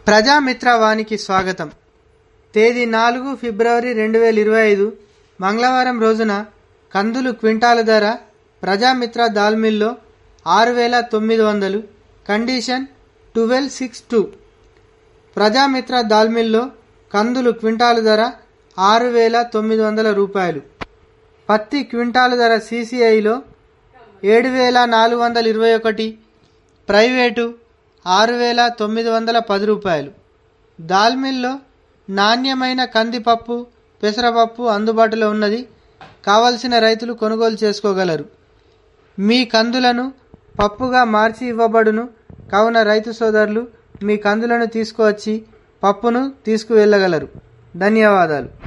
ప్రజామిత్రవానికి స్వాగతం తేదీ నాలుగు ఫిబ్రవరి రెండు వేల ఇరవై ఐదు మంగళవారం రోజున కందులు క్వింటాల ధర ప్రజామిత్ర దాల్మిల్లో ఆరు వేల తొమ్మిది వందలు condition twelve six two Prajamitra దాల్మిల్లో కందులు క్వింటాలు ధర ఆరు వేల తొమ్మిది వందల రూపాయలు పత్తి క్వింటాలు ధర సీసీఐలో ఏడు వేల నాలుగు వందల ఇరవై ఒకటి ప్రైవేటు ఆరు వేల తొమ్మిది వందల పది రూపాయలు దాల్మిల్లో నాణ్యమైన కందిపప్పు పెసరపప్పు అందుబాటులో ఉన్నది కావలసిన రైతులు కొనుగోలు చేసుకోగలరు మీ కందులను పప్పుగా మార్చి ఇవ్వబడును కావున రైతు సోదరులు మీ కందులను తీసుకువచ్చి పప్పును తీసుకువెళ్ళగలరు ధన్యవాదాలు